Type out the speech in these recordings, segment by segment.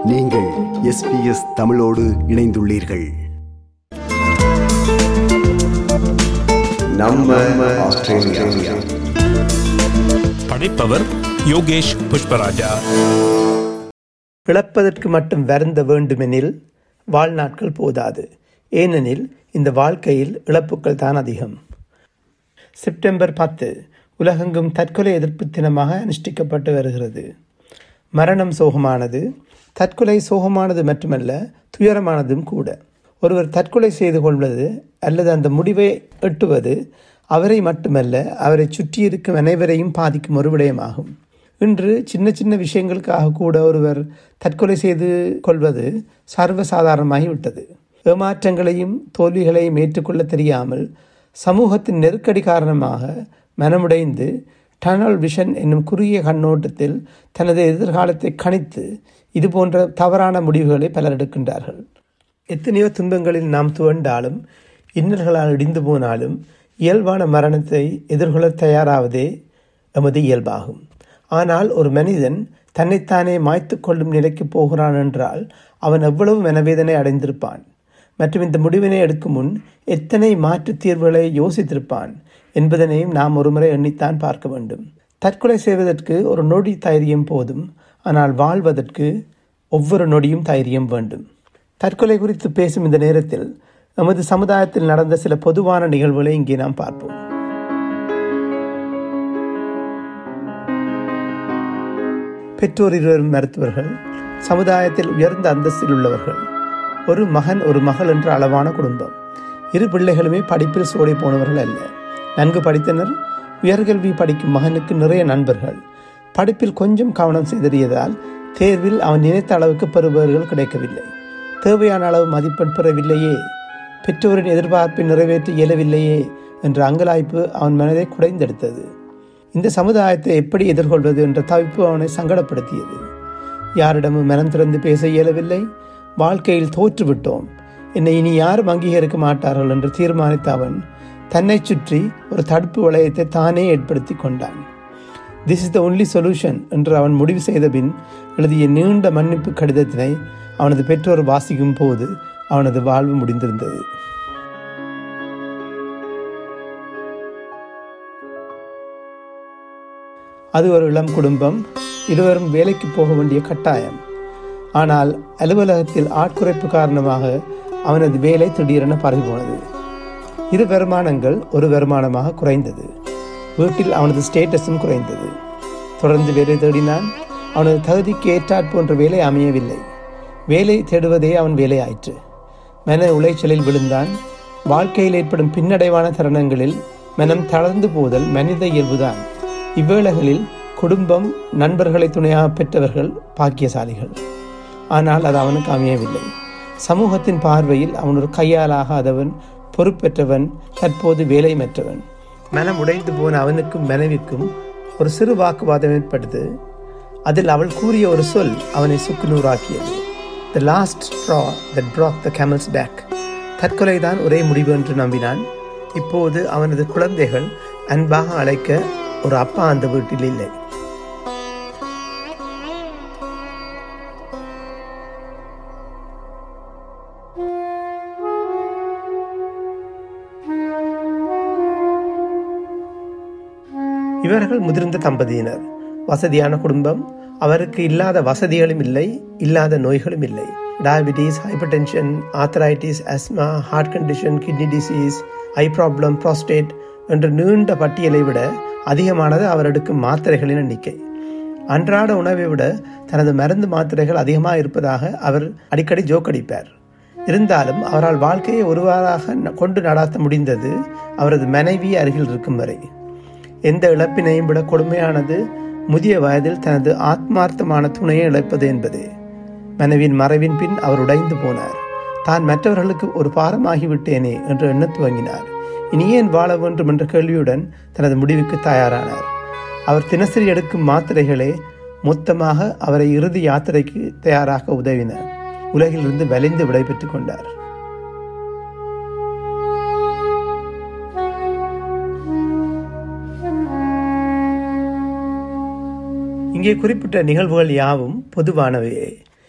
நீங்கள் எஸ்பிஎஸ் தமிழோடு இணைந்துள்ளீர்கள் நம்ம ஆஸ்திரேலியா படைப்பவர் யோகேஷ் புஷ்பராஜா இழப்பதற்கு மட்டும் வருந்த வேண்டுமெனில் வாழ்நாட்கள் போதாது ஏனெனில் இந்த வாழ்க்கையில் இழப்புக்கள் தான் அதிகம் செப்டம்பர் பத்து உலகெங்கும் தற்கொலை எதிர்ப்பு தினமாக அனுஷ்டிக்கப்பட்டு வருகிறது மரணம் சோகமானது தற்கொலை சோகமானது மட்டுமல்ல துயரமானதும் கூட ஒருவர் தற்கொலை செய்து கொள்வது அல்லது அந்த முடிவை எட்டுவது அவரை மட்டுமல்ல அவரை சுற்றியிருக்கும் அனைவரையும் பாதிக்கும் ஒரு விடயமாகும் இன்று சின்ன சின்ன விஷயங்களுக்காக கூட ஒருவர் தற்கொலை செய்து கொள்வது சர்வசாதாரணமாகிவிட்டது ஏமாற்றங்களையும் தோல்விகளையும் ஏற்றுக்கொள்ள தெரியாமல் சமூகத்தின் நெருக்கடி காரணமாக மனமுடைந்து டனல் விஷன் என்னும் குறுகிய கண்ணோட்டத்தில் தனது எதிர்காலத்தை கணித்து இது போன்ற தவறான முடிவுகளை பலர் எடுக்கின்றார்கள் எத்தனையோ துன்பங்களில் நாம் துவண்டாலும் இன்னல்களால் இடிந்து போனாலும் இயல்பான மரணத்தை எதிர்கொள்ள தயாராவதே எமது இயல்பாகும் ஆனால் ஒரு மனிதன் தன்னைத்தானே மாய்த்து கொள்ளும் நிலைக்கு போகிறான் என்றால் அவன் எவ்வளவு மனவேதனை அடைந்திருப்பான் மற்றும் இந்த முடிவினை எடுக்கும் முன் எத்தனை மாற்றுத் தீர்வுகளை யோசித்திருப்பான் என்பதனையும் நாம் ஒருமுறை எண்ணித்தான் பார்க்க வேண்டும் தற்கொலை செய்வதற்கு ஒரு நொடி தைரியம் போதும் ஆனால் வாழ்வதற்கு ஒவ்வொரு நொடியும் தைரியம் வேண்டும் தற்கொலை குறித்து பேசும் இந்த நேரத்தில் நமது சமுதாயத்தில் நடந்த சில பொதுவான நிகழ்வுகளை இங்கே நாம் பார்ப்போம் பெற்றோர் இருவரும் மருத்துவர்கள் சமுதாயத்தில் உயர்ந்த அந்தஸ்தில் உள்ளவர்கள் ஒரு மகன் ஒரு மகள் என்ற அளவான குடும்பம் இரு பிள்ளைகளுமே படிப்பில் சோடி போனவர்கள் அல்ல நன்கு படித்தனர் உயர்கல்வி படிக்கும் மகனுக்கு நிறைய நண்பர்கள் படிப்பில் கொஞ்சம் கவனம் சிதறியதால் தேர்வில் அவன் நினைத்த அளவுக்கு பெறுபவர்கள் கிடைக்கவில்லை தேவையான அளவு மதிப்பெண் பெறவில்லையே பெற்றோரின் எதிர்பார்ப்பை நிறைவேற்ற இயலவில்லையே என்ற அங்கலாய்ப்பு அவன் மனதை குடைந்தெடுத்தது இந்த சமுதாயத்தை எப்படி எதிர்கொள்வது என்ற தவிப்பு அவனை சங்கடப்படுத்தியது யாரிடமும் மனம் திறந்து பேச இயலவில்லை வாழ்க்கையில் தோற்றுவிட்டோம் என்னை இனி யாரும் அங்கீகரிக்க மாட்டார்கள் என்று தீர்மானித்த அவன் தன்னை சுற்றி ஒரு தடுப்பு வளையத்தை தானே ஏற்படுத்தி கொண்டான் this is the only solution என்று அவன் முடிவு செய்த பின் எழுதிய நீண்ட மன்னிப்பு கடிதத்தினை அவனது பெற்றோர் வாசிக்கும் போது அவனது வாழ்வு முடிந்திருந்தது அது ஒரு இளம் குடும்பம் இருவரும் வேலைக்கு போக வேண்டிய கட்டாயம் ஆனால் அலுவலகத்தில் ஆட்குறைப்பு காரணமாக அவனது வேலை திடீரென பரவி போனது இரு வருமானங்கள் ஒரு வருமானமாக குறைந்தது வீட்டில் அவனது ஸ்டேட்டஸும் குறைந்தது தொடர்ந்து வேலை தேடினான் அவனது தகுதிக்கு ஏற்றாற் போன்ற வேலை அமையவில்லை வேலை தேடுவதே அவன் வேலையாயிற்று மன உளைச்சலில் விழுந்தான் வாழ்க்கையில் ஏற்படும் பின்னடைவான தருணங்களில் மனம் தளர்ந்து போதல் மனித இயல்புதான் இவ்வேளைகளில் குடும்பம் நண்பர்களை துணையாக பெற்றவர்கள் பாக்கியசாலிகள் ஆனால் அது அவனுக்கு அமையவில்லை சமூகத்தின் பார்வையில் அவன் ஒரு கையாலாகாதவன் பொறுப்பெற்றவன் தற்போது வேலைமற்றவன் மனம் உடைந்து போன அவனுக்கும் மனைவிக்கும் ஒரு சிறு வாக்குவாதம் ஏற்பட்டது அதில் அவள் கூறிய ஒரு சொல் அவனை சுக்குநூறாக்கியது the last straw that brought the camels back தற்கொலை தான் ஒரே முடிவு என்று நம்பினான் இப்போது அவனது குழந்தைகள் அன்பாக அழைக்க ஒரு அப்பா அந்த வீட்டில் இல்லை இவர்கள் முதிர்ந்த தம்பதியினர் வசதியான குடும்பம் அவருக்கு இல்லாத வசதிகளும் இல்லை இல்லாத நோய்களும் இல்லை diabetes hypertension arthritis asthma heart condition kidney disease eye problem prostate என்ற நீண்ட பட்டியலை விட அதிகமானது அவர் எடுக்கும் மாத்திரைகளின் எண்ணிக்கை அன்றாட உணவை விட தனது மருந்து மாத்திரைகள் அதிகமாக இருப்பதாக அவர் அடிக்கடி ஜோக்கடிப்பார் இருந்தாலும் அவரால் வாழ்க்கையை ஒருவாறாக ந- கொண்டு நடாத்த முடிந்தது அவரது மனைவி அருகில் இருக்கும் வரை எந்த இழப்பினையும் விட கொடுமையானது முதிய வயதில் தனது ஆத்மார்த்தமான துணையை இழப்பது என்பதே மனைவியின் மறைவின் பின் அவர் உடைந்து போனார் தான் மற்றவர்களுக்கு ஒரு பாரமாகி விட்டேனே என்று எண்ணத் துவங்கினார் இனி ஏன் வாழ வேண்டும் என்ற கேள்வியுடன் தனது முடிவுக்கு தயாரானார் அவர் தினசரி எடுக்கும் மாத்திரைகளே மொத்தமாக அவரை இறுதி யாத்திரைக்கு தயாராக உதவின உலகிலிருந்து வலிந்து விடைபெற்றுக் கொண்டார் இங்கே குறிப்பிட்ட நிகழ்வுகள் யாவும் பொதுவானவையே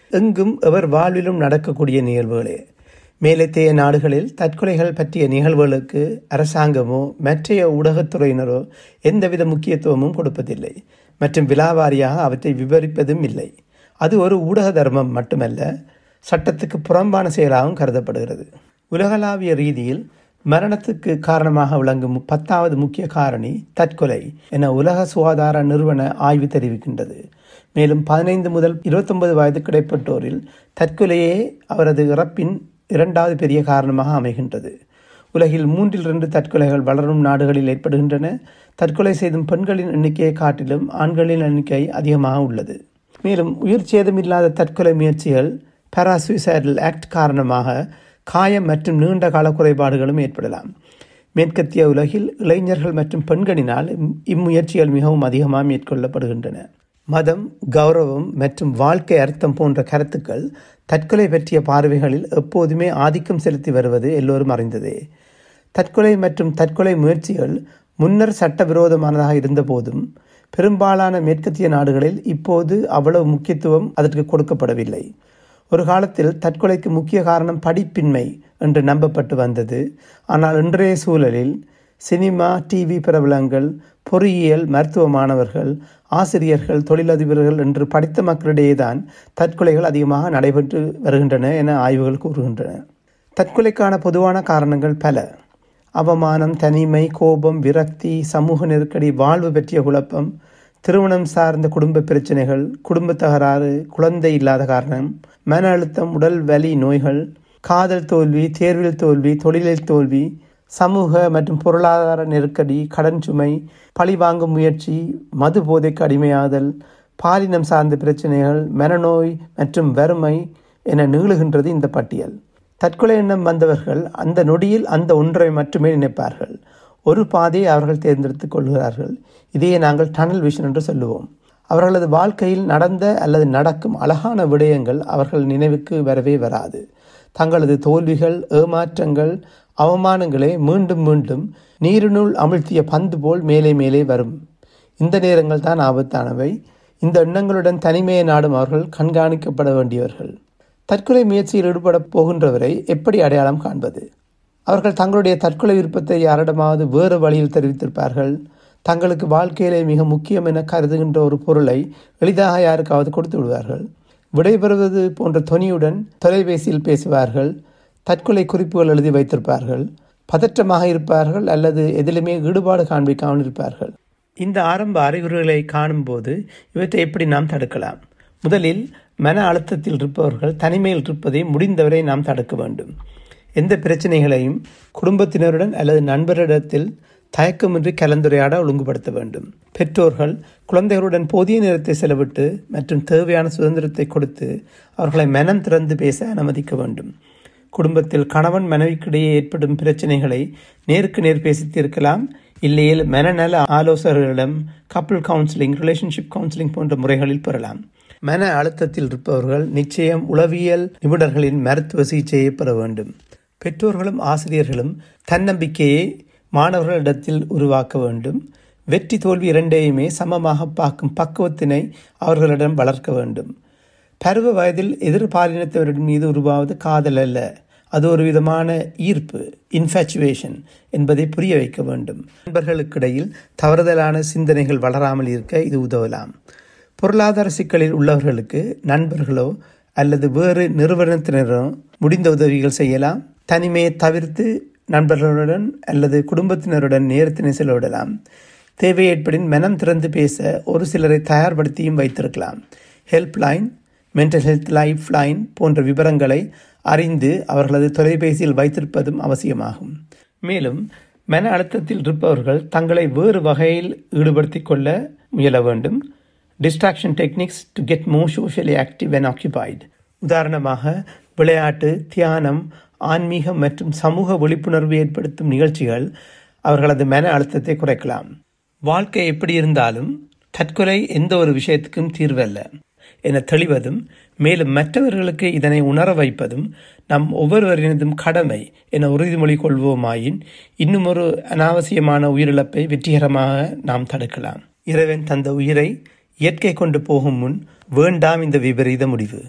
எங்கும் எவர் வாழ்விலும் நடக்கக்கூடிய நிகழ்வுகளே மேலத்தைய நாடுகளில் தற்கொலைகள் பற்றிய நிகழ்வுகளுக்கு அரசாங்கமோ மற்றைய ஊடகத்துறையினரோ எந்தவித முக்கியத்துவமும் கொடுப்பதில்லை மற்றும் விலாவாரியாக அவற்றை விவரிப்பதும் இல்லை அது ஒரு ஊடக தர்மம் மட்டுமல்ல சட்டத்துக்கு புறம்பான செயலாகவும் கருதப்படுகிறது உலகளாவிய ரீதியில் மரணத்துக்கு காரணமாக விளங்கும் பத்தாவது முக்கிய காரணி தற்கொலை என உலக சுகாதார நிறுவன ஆய்வு தெரிவிக்கின்றது மேலும் பதினைந்து முதல் இருபத்தொன்பது வயது கிடைப்பட்டோரில் தற்கொலையே அவரது இறப்பின் இரண்டாவது பெரிய காரணமாக அமைகின்றது உலகில் மூன்றில் இரண்டு தற்கொலைகள் வளரும் நாடுகளில் ஏற்படுகின்றன தற்கொலை செய்தும் பெண்களின் எண்ணிக்கையை காட்டிலும் ஆண்களின் எண்ணிக்கை அதிகமாக உள்ளது மேலும் உயிர் சேதமில்லாத தற்கொலை முயற்சிகள் பாராசூசைடல் ஆக்ட் காரணமாக காயம் மற்றும் நீண்ட கால குறைபாடுகளும் ஏற்படலாம் மேற்கத்திய உலகில் இளைஞர்கள் மற்றும் பெண்களினால் இம்முயற்சிகள் மிகவும் அதிகமாக மேற்கொள்ளப்படுகின்றன மதம் கௌரவம் மற்றும் வாழ்க்கை அர்த்தம் போன்ற கருத்துக்கள் தற்கொலை பற்றிய பார்வைகளில் எப்போதுமே ஆதிக்கம் செலுத்தி வருவது எல்லோரும் அறிந்ததே தற்கொலை மற்றும் தற்கொலை முயற்சிகள் முன்னர் சட்டவிரோதமானதாக இருந்தபோதும் பெரும்பாலான மேற்கத்திய நாடுகளில் இப்போது அவ்வளவு முக்கியத்துவம் அதற்கு கொடுக்கப்படவில்லை ஒரு காலத்தில் தற்கொலைக்கு முக்கிய காரணம் படிப்பின்மை என்று நம்பப்பட்டு வந்தது ஆனால் இன்றைய சூழலில் சினிமா டிவி பிரபலங்கள் பொறியியல் மருத்துவ மாணவர்கள் ஆசிரியர்கள் தொழிலதிபர்கள் என்று படித்த மக்களிடையே தான் தற்கொலைகள் அதிகமாக நடைபெற்று வருகின்றன என ஆய்வுகள் கூறுகின்றன தற்கொலைக்கான பொதுவான காரணங்கள் பல அவமானம் தனிமை கோபம் விரக்தி சமூக நெருக்கடி வாழ்வு பற்றிய குழப்பம் திருமணம் சார்ந்த குடும்ப பிரச்சனைகள் குடும்ப தகராறு குழந்தை இல்லாத காரணம் மன அழுத்தம் உடல் வலி நோய்கள் காதல் தோல்வி தேர்வில் தோல்வி தொழிலில் தோல்வி சமூக மற்றும் பொருளாதார நெருக்கடி கடன் சுமை பழிவாங்கும் முயற்சி மது போதைக்கு அடிமையாதல் பாலினம் சார்ந்த பிரச்சனைகள் மனநோய் மற்றும் வறுமை என நீளுகின்றது இந்த பட்டியல் தற்கொலை எண்ணம் வந்தவர்கள் அந்த நொடியில் அந்த ஒன்றை மட்டுமே நினைப்பார்கள் ஒரு பாதையை அவர்கள் தேர்ந்தெடுத்துக் கொள்கிறார்கள் இதையே நாங்கள் டனல் விஷன் என்று சொல்லுவோம் அவர்களது வாழ்க்கையில் நடந்த அல்லது நடக்கும் அழகான விடயங்கள் அவர்கள் நினைவுக்கு வரவே வராது தங்களது தோல்விகள் ஏமாற்றங்கள் அவமானங்களே மீண்டும் மீண்டும் நீரினுள் அமிழ்த்திய பந்து போல் மேலே மேலே வரும் இந்த நேரங்கள் தான் ஆபத்தானவை இந்த எண்ணங்களுடன் தனிமையை நாடும் அவர்கள் கண்காணிக்கப்பட வேண்டியவர்கள் தற்கொலை முயற்சியில் ஈடுபட போகின்றவரை எப்படி அடையாளம் காண்பது அவர்கள் தங்களுடைய தற்கொலை விருப்பத்தை யாரிடமாவது வேறு வழியில் தெரிவித்திருப்பார்கள் தங்களுக்கு வாழ்க்கையிலே மிக முக்கியம் என கருதுகின்ற ஒரு பொருளை எளிதாக யாருக்காவது கொடுத்து விடுவார்கள் விடைபெறுவது போன்ற தொனியுடன் தொலைபேசியில் பேசுவார்கள் தற்கொலை குறிப்புகள் எழுதி வைத்திருப்பார்கள் பதற்றமாக இருப்பார்கள் அல்லது எதிலுமே ஈடுபாடு காண்பிக்காமல் இருப்பார்கள் இந்த ஆரம்ப அறிகுறிகளை காணும்போது இவற்றை எப்படி நாம் தடுக்கலாம் முதலில் மன அழுத்தத்தில் இருப்பவர்கள் தனிமையில் இருப்பதை முடிந்தவரை நாம் தடுக்க வேண்டும் எந்த பிரச்சனைகளையும் குடும்பத்தினருடன் அல்லது நண்பரிடத்தில் தயக்கமின்றி கலந்துரையாட ஒழுங்குபடுத்த வேண்டும் பெற்றோர்கள் குழந்தைகளுடன் போதிய நேரத்தை செலவிட்டு மற்றும் தேவையான சுதந்திரத்தை கொடுத்து அவர்களை மனம் திறந்து பேச அனுமதிக்க வேண்டும் குடும்பத்தில் கணவன் மனைவிக்கிடையே ஏற்படும் பிரச்சனைகளை நேருக்கு நேர் பேசி தீர்க்கலாம் இல்லையில் மனநல ஆலோசகர்களிடம் கப்பிள் கவுன்சிலிங் ரிலேஷன்ஷிப் கவுன்சிலிங் போன்ற முறைகளில் பெறலாம் மன அழுத்தத்தில் இருப்பவர்கள் நிச்சயம் உளவியல் நிபுணர்களின் மருத்துவ சிகிச்சையை பெற வேண்டும் பெற்றோர்களும் ஆசிரியர்களும் தன்னம்பிக்கையை மாணவர்களிடத்தில் உருவாக்க வேண்டும் வெற்றி தோல்வி இரண்டையுமே சமமாக பார்க்கும் பக்குவத்தினை அவர்களிடம் வளர்க்க வேண்டும் பருவ வயதில் எதிர்பாலினத்தவரின் மீது உருவாவது காதல் அல்ல அது ஒரு விதமான ஈர்ப்பு இன்ஃபேச்சுவேஷன் என்பதை புரிய வைக்க வேண்டும் நண்பர்களுக்கிடையில் தவறுதலான சிந்தனைகள் வளராமல் இருக்க இது உதவலாம் பொருளாதார சிக்கலில் உள்ளவர்களுக்கு நண்பர்களோ அல்லது வேறு நிறுவனத்தினரோ முடிந்த உதவிகள் செய்யலாம் தனிமையை தவிர்த்து நண்பர்களுடன் அல்லது குடும்பத்தினருடன் நேரத்தினை செலவிடலாம் தேவை ஏற்படின் மனம் திறந்து பேச ஒரு சிலரை தயார்படுத்தியும் வைத்திருக்கலாம் helpline mental health lifeline போன்ற விவரங்களை அறிந்து அவர்களது தொலைபேசியில் வைத்திருப்பதும் அவசியமாகும் மேலும் மன அழுத்தத்தில் இருப்பவர்கள் தங்களை வேறு வகையில் ஈடுபடுத்திக் கொள்ள முயல வேண்டும் distraction techniques to get more socially active and occupied உதாரணமாக விளையாட்டு தியானம் ஆன்மீகம் மற்றும் சமூக விழிப்புணர்வு ஏற்படுத்தும் நிகழ்ச்சிகள் அவர்களது மன அழுத்தத்தை குறைக்கலாம் வாழ்க்கை எப்படி இருந்தாலும் தற்கொலை எந்த ஒரு விஷயத்துக்கும் தீர்வல்ல என தெளிவதும் மேலும் மற்றவர்களுக்கு இதனை உணர வைப்பதும் நம் ஒவ்வொருவரினதும் கடமை என உறுதிமொழி கொள்வோமாயின் இன்னும் ஒரு அனாவசியமான உயிரிழப்பை வெற்றிகரமாக நாம் தடுக்கலாம் இறைவன் தந்த உயிரை இயற்கை கொண்டு போகும் முன் வேண்டாம் இந்த விபரீத முடிவு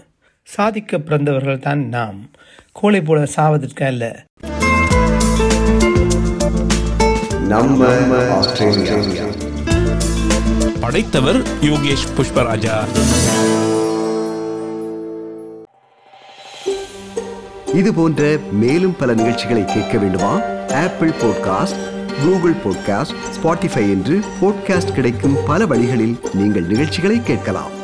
சாதிக்க பிறந்தவர்கள் தான் நாம் கோழை போல சாவதற்கு அல்ல நம்ம ஆஸ்திரேலியா படைத்தவர் யோகேஷ் புஷ்பராஜா இது போன்ற மேலும் பல நிகழ்ச்சிகளை கேட்க வேண்டுமா Apple podcast Google podcast Spotify என்று பாட்காஸ்ட் கிடைக்கும் பல வழிகளில் நீங்கள் நிகழ்ச்சிகளை கேட்கலாம்